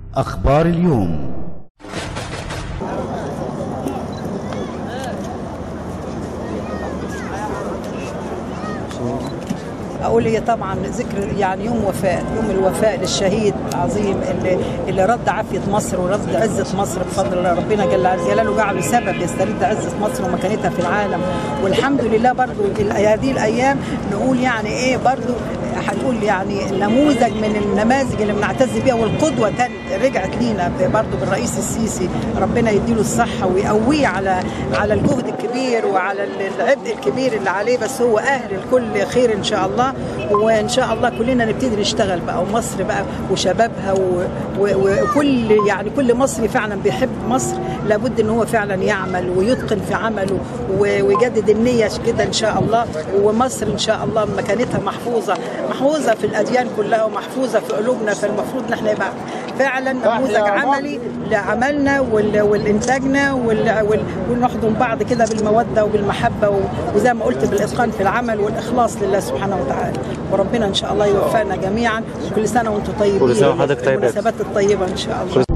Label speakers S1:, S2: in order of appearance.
S1: أخبار اليوم
S2: اقول هي طبعا ذكر يعني يوم وفاء يوم الوفاء للشهيد العظيم اللي اللي رد عافيه مصر ورد عزه مصر بفضل الله ربنا جل جلاله جعله سبب يسترد عزه مصر ومكانتها في العالم والحمد لله برضو هذه الايام نقول يعني ايه برضو هنقول يعني نموذج من النماذج اللي بنعتز بيها والقدوه رجعت لينا برضه بالرئيس السيسي ربنا يديله الصحه ويقويه على على الجهد الكبير وعلى العبء الكبير اللي عليه بس هو اهل لكل خير ان شاء الله وان شاء الله كلنا نبتدي نشتغل بقى ومصر بقى وشبابها وكل يعني كل مصري فعلا بيحب مصر لابد ان هو فعلا يعمل ويتقن في عمله ويجدد النيه كده ان شاء الله ومصر ان شاء الله مكانتها محفوظه محفوظه في الاديان كلها ومحفوظه في قلوبنا فالمفروض ان احنا يبقى فعلا نموذج عملي لعملنا والانتاجنا ونحضن بعض كده بالموده وبالمحبه وزي ما قلت بالاتقان في العمل والاخلاص لله سبحانه وتعالى وربنا ان شاء الله يوفقنا جميعا وكل سنه وانتم طيبين
S3: كل سنه وحضرتك طيب
S2: المناسبات الطيبه ان شاء الله